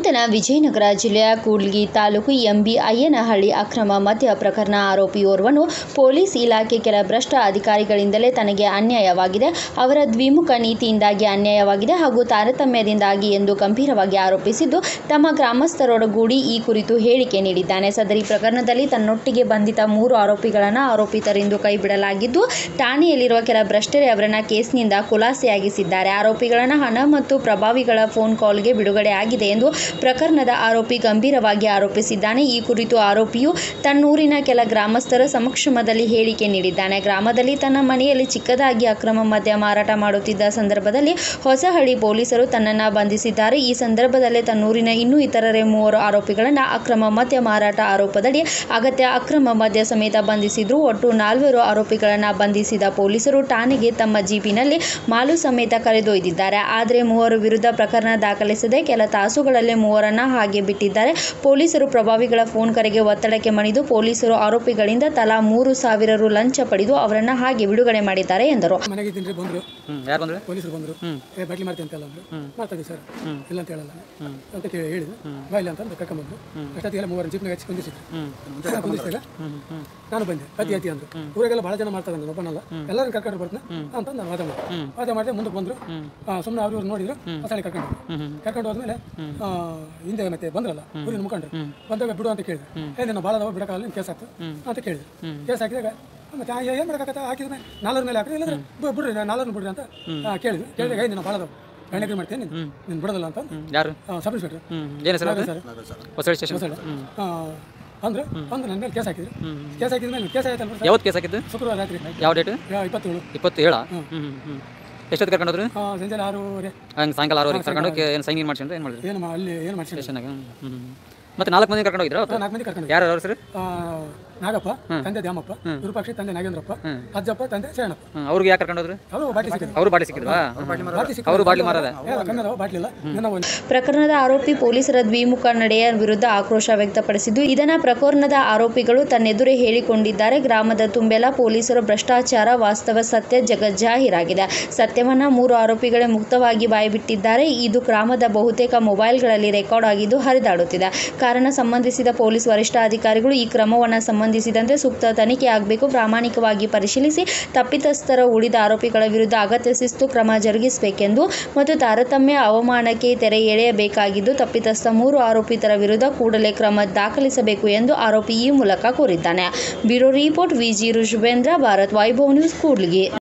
ನೂತನ ವಿಜಯನಗರ ಜಿಲ್ಲೆಯ ಕೂಡ್ಲಿಗಿ ತಾಲೂಕು ಎಂಬಿ ಅಯ್ಯನಹಳ್ಳಿ ಅಕ್ರಮ ಮದ್ಯ ಪ್ರಕರಣ ಆರೋಪಿಯೋರ್ವನು ಪೊಲೀಸ್ ಇಲಾಖೆ ಕೆಲ ಭ್ರಷ್ಟ ಅಧಿಕಾರಿಗಳಿಂದಲೇ ತನಗೆ ಅನ್ಯಾಯವಾಗಿದೆ ಅವರ ದ್ವಿಮುಖ ನೀತಿಯಿಂದಾಗಿ ಅನ್ಯಾಯವಾಗಿದೆ ಹಾಗೂ ತಾರತಮ್ಯದಿಂದಾಗಿ ಎಂದು ಗಂಭೀರವಾಗಿ ಆರೋಪಿಸಿದ್ದು ತಮ್ಮ ಗ್ರಾಮಸ್ಥರೊಡಗೂಡಿ ಈ ಕುರಿತು ಹೇಳಿಕೆ ನೀಡಿದ್ದಾನೆ ಸದರಿ ಪ್ರಕರಣದಲ್ಲಿ ತನ್ನೊಟ್ಟಿಗೆ ಬಂಧಿತ ಮೂರು ಆರೋಪಿಗಳನ್ನು ಆರೋಪಿತರೆಂದು ಕೈಬಿಡಲಾಗಿದ್ದು ಠಾಣೆಯಲ್ಲಿರುವ ಕೆಲ ಭ್ರಷ್ಟರೇ ಅವರನ್ನ ಕೇಸ್ನಿಂದ ಖುಲಾಸೆಯಾಗಿಸಿದ್ದಾರೆ ಆರೋಪಿಗಳನ್ನು ಹಣ ಮತ್ತು ಪ್ರಭಾವಿಗಳ ಫೋನ್ ಕಾಲ್ಗೆ ಬಿಡುಗಡೆ ಆಗಿದೆ ಎಂದು ಪ್ರಕರಣದ ಆರೋಪಿ ಗಂಭೀರವಾಗಿ ಆರೋಪಿಸಿದ್ದಾನೆ ಈ ಕುರಿತು ಆರೋಪಿಯು ತನ್ನೂರಿನ ಕೆಲ ಗ್ರಾಮಸ್ಥರ ಸಮಕ್ಷಮದಲ್ಲಿ ಹೇಳಿಕೆ ನೀಡಿದ್ದಾನೆ ಗ್ರಾಮದಲ್ಲಿ ತನ್ನ ಮನೆಯಲ್ಲಿ ಚಿಕ್ಕದಾಗಿ ಅಕ್ರಮ ಮದ್ಯ ಮಾರಾಟ ಮಾಡುತ್ತಿದ್ದ ಸಂದರ್ಭದಲ್ಲಿ ಹೊಸಹಳ್ಳಿ ಪೊಲೀಸರು ತನ್ನನ್ನು ಬಂಧಿಸಿದ್ದಾರೆ ಈ ಸಂದರ್ಭದಲ್ಲೇ ತನ್ನೂರಿನ ಇನ್ನೂ ಇತರರೆ ಮೂವರು ಆರೋಪಿಗಳನ್ನು ಅಕ್ರಮ ಮದ್ಯ ಮಾರಾಟ ಆರೋಪದಡಿ ಅಗತ್ಯ ಅಕ್ರಮ ಮದ್ಯ ಸಮೇತ ಬಂಧಿಸಿದ್ರು ಒಟ್ಟು ನಾಲ್ವರು ಆರೋಪಿಗಳನ್ನು ಬಂಧಿಸಿದ ಪೊಲೀಸರು ಠಾಣೆಗೆ ತಮ್ಮ ಜೀಪಿನಲ್ಲಿ ಮಾಲು ಸಮೇತ ಕರೆದೊಯ್ದಿದ್ದಾರೆ ಆದರೆ ಮೂವರ ವಿರುದ್ಧ ಪ್ರಕರಣ ದಾಖಲಿಸದೆ ಕೆಲ ತಾಸುಗಳಲ್ಲೇ ಮೂವರನ್ನ ಹಾಗೆ ಬಿಟ್ಟಿದ್ದಾರೆ ಪೊಲೀಸರು ಪ್ರಭಾವಿಗಳ ಫೋನ್ ಕರೆಗೆ ಒತ್ತಡಕ್ಕೆ ಮಣಿದು ಪೊಲೀಸರು ಆರೋಪಿಗಳಿಂದ ತಲಾ ಮೂರು ಸಾವಿರ ರು ಲಂಚ ಪಡೆದು ಅವರನ್ನ ಹಾಗೆ ಬಿಡುಗಡೆ ಮಾಡಿದ್ದಾರೆ ಎಂದರು ಮನೆಗೆ ತಿಂದ್ರೆ ಬಂದರು ಹ್ಮ್ ಯಾರು ಬಂದ್ರೆ ಪೊಲೀಸರು ಬಂದರು ಏ ಬಾಟ್ಲಿ ಮಾಡ್ತೀನಿ ಅಂತಲ್ಲ ಅಂದ್ರು ಮಾಡ್ತಾ ಸರ್ ಇಲ್ಲ ಅಂತ ಹೇಳಲ್ಲ ಅಂತ ಕೇಳಿ ಹೇಳಿದ್ರು ಬಾ ಇಲ್ಲ ಅಂತ ಕರ್ಕೊಂಡ್ಬಂದ್ರು ಅಷ್ಟೊತ್ತಿಗೆಲ್ಲ ಮೂವರು ಜೀಪ್ನಾಗ ಹಚ್ಚಿ ಕುಂದಿಸಿದ್ರು ನಾನು ಕುಂದಿಸಿದಾಗ ನಾನು ಬಂದೆ ಅತಿ ಅತಿ ಅಂದ್ರು ಊರಿಗೆಲ್ಲ ಭಾಳ ಜನ ಮಾಡ್ತಾರೆ ನಾನು ಒಬ್ಬನಲ್ಲ ಎಲ್ಲರೂ ಕರ್ಕೊಂಡು ಬರ್ತೀನಿ ಅಂತ ನಾನು ವಾದ ಮಾಡಿದೆ ವಾದ ಮಾಡಿದೆ ಮುಂದಕ್ಕೆ ಬಂದರು ಸುಮ್ಮನೆ ಅವ್ರು ಇವ್ರು ನೋಡಿದ್ರು ಹೊಸಳಿ ಕರ್ಕೊಂಡು ಹೋದ್ರು. ಕರ್ಕೊಂಡು ಹೋದ್ಮೇಲೆ ಆ, ಹಿಂದೆ ಮತ್ತೆ ಬಂದ್ರಲ್ಲ ಊರಿನ ಮುಖಂಡರು ಬಂದಾಗ ಬಿಡು ಅಂತ ಕೇಳಿದ್ರು ಏ ನಿನ್ನ ಭಾಳ ಅದಾವ ಬಿಡಕ್ಕಾಗಲ್ಲ ನಿನ್ ಕೇಸ್ ಹಾಕ್ತು ಅಂತ ಕೇಳಿದ್ರು ಕೇಸ್ ಹಾಕಿದಾಗ ಮತ್ತೆ ಆ ಏನು ಮಾಡೋಕ್ಕಾಗತ್ತ ಹಾಕಿದ್ರೆ ನಾಲ್ವರ ಮೇಲೆ ಹಾಕ್ರಿ ಇಲ್ಲಂದ್ರೆ ಬಿ- ಬಿಡ್ರಿ ನಾಲ್ವರನ್ನ ಬಿಡ್ರಿ ಅಂತ ಆ, ಕೇಳಿದ್ರು ಕೇಳಿದಾಗ ಏ ನಿನ್ನ ಭಾಳ ಅದಾವ ಗಂಡಗ್ರಿ ಮಾಡ್ತೀನಿ ನೀನು ನೀನು ಬಿಡೋದಿಲ್ಲ ಅಂತ ಯಾರು ಸಬ್ ಇನ್ಸ್ಪೆಕ್ಟರ್ ಹ್ಮ್ ಏನು ಹೆಸರು ಅವ್ರದ್ದು? ಸರ್ ಹೊಸಳ್ಳಿ ಸ್ಟೇಷನ್ ಆ, ಅಂದ್ರೆ ಅಂದ್ರೆ ನನ್ನ ಮೇಲೆ ಕೇಸ್ ಹಾಕಿದ್ರು ಕೇಸ್ ಹಾಕಿದ ಮೇಲೆ ಕೇಸ್ ಆಯ್ತಲ್ಲ ಸರ್ ಯಾವತ್ತು ಕೇಸ್ ಹಾಕಿದ್ದು ಶುಕ್ರವಾರ ರಾತ್ರಿ ಯಾವ ಡೇಟ್ ಯಾ- ಇಪ್ಪತ್ತೇಳು ಇಪ್ಪತ್ತು ಏಳ ಹ್ಮ್ ಹ್ಮ್ ಹ್ಮ್ ಎಷ್ಟೊತ್ತು ಕರ್ಕೊಂಡು ಹೋದ್ರು ಆ, ಸಂಜೆ ಆರೂವರೆ ಹಂಗೆ ಸಾಯಂಕಾಲ ಆರೂವರೆಗೆ ಕರ್ಕೊಂಡು ಹೋಗಿ ಏನು ಸೈನ್ ಮಾಡ್ಸಿದ್ರೆ ಏನು ಮಾಡಿದ್ರು ಏನು ಮಾ- ಅಲ್ಲಿ ಏನು ಮಾಡ್ಸಿಲ್ಲ ಸ್ಟೇಷನ್ನಾಗ ಹ್ಮ್ ಹ್ಮ್ ಮತ್ತೆ ನಾಲ್ಕು ಮಂದಿ ಕರ್ಕೊಂಡು ಹೋಗಿದ್ರ ನಾಲ್ಕು ಮಂದಿ ಕರ್ಕೊಂಡು ಯಾರು ಅವ್ರ ಸರ್ ಆ, ನಾಗಪ್ಪ ತಂದೆ ದ್ಯಾಮಪ್ಪ ವಿರೂಪಾಕ್ಷಿ ತಂದೆ ನಾಗೇಂದ್ರಪ್ಪ ಅಜ್ಜಪ್ಪ ತಂದೆ ಶರಣಪ್ಪ ಹ್ಮ್ ಅವ್ರಿಗೆ ಯಾಕೆ ಕರ್ಕೊಂಡು ಹೋದ್ರು ಅವರು ಬಾಟ್ಲಿ ಸಿಕ್ಕಿದ್ರು ಅವರು ಬಾಡಿ ಸಿಕ್ಕಿದ್ವಾ ಬಾಟ್ಲಿ ಸಿಕ್ಕಿದ್ರು ಅವರು ಬಾಟ್ಲಿ ಮಾರದ ಏ, ಕಮ್ಮಿ ಅದಾವ ಬಾಟ್ಲಿ ಇಲ್ಲ ಇನ್ನೂ ಒಂದು ಪ್ರಕರಣದ ಆರೋಪಿ ಪೊಲೀಸರ ದ್ವಿಮುಖ ನಡೆಯ ವಿರುದ್ಧ ಆಕ್ರೋಶ ವ್ಯಕ್ತಪಡಿಸಿದ್ದು ಇದನ್ನ ಪ್ರಕರಣದ ಆರೋಪಿಗಳು ತನ್ನೆದುರೇ ಹೇಳಿಕೊಂಡಿದ್ದಾರೆ ಗ್ರಾಮದ ತುಂಬೆಲ್ಲ ಪೊಲೀಸರು ಭ್ರಷ್ಟಾಚಾರ ವಾಸ್ತವ ಸತ್ಯ ಜಗಜ್ಜಾಹೀರಾಗಿದೆ ಸತ್ಯವನ್ನ ಮೂರು ಆರೋಪಿಗಳೇ ಮುಕ್ತವಾಗಿ ಬಾಯಿಬಿಟ್ಟಿದ್ದಾರೆ ಇದು ಗ್ರಾಮದ ಬಹುತೇಕ ಮೊಬೈಲ್ಗಳಲ್ಲಿ ರೆಕಾರ್ಡ್ ಆಗಿದ್ದು ಹರಿದಾಡುತ್ತಿದೆ ಕಾರಣ ಸಂಬಂಧಿಸಿದ ಪೊಲೀಸ್ ವರಿಷ್ಠಾಧಿಕಾರಿಗಳು ಈ ಕ್ರಮವನ್ನು ಸಂಬಂಧಿಸಿದಂತೆ ಸೂಕ್ತ ತನಿಖೆ ಆಗಬೇಕು ಪ್ರಾಮಾಣಿಕವಾಗಿ ಪರಿಶೀಲಿಸಿ ತಪ್ಪಿತಸ್ಥರ ಉಳಿದ ಆರೋಪಿಗಳ ವಿರುದ್ಧ ಅಗತ್ಯ ಶಿಸ್ತು ಕ್ರಮ ಜರುಗಿಸಬೇಕೆಂದು ಮತ್ತು ತಾರತಮ್ಯ ಅವಮಾನಕ್ಕೆ ತೆರೆ ಎಳೆಯಬೇಕಾಗಿದ್ದು ತಪ್ಪಿತಸ್ಥ ಮೂರು ಆರೋಪಿತರ ವಿರುದ್ಧ ಕೂಡಲೇ ಕ್ರಮ ದಾಖಲಿಸಬೇಕು ಎಂದು ಆರೋಪಿ ಈ ಮೂಲಕ ಕೋರಿದ್ದಾನೆ ಬ್ಯೂರೋ ರಿಪೋರ್ಟ್ ವಿಜಿ ರುಜುಬೇಂದ್ರ ಭಾರತ್ ವೈಭವ್ ನ್ಯೂಸ್ ಕೂಡ್ಲಿಗಿ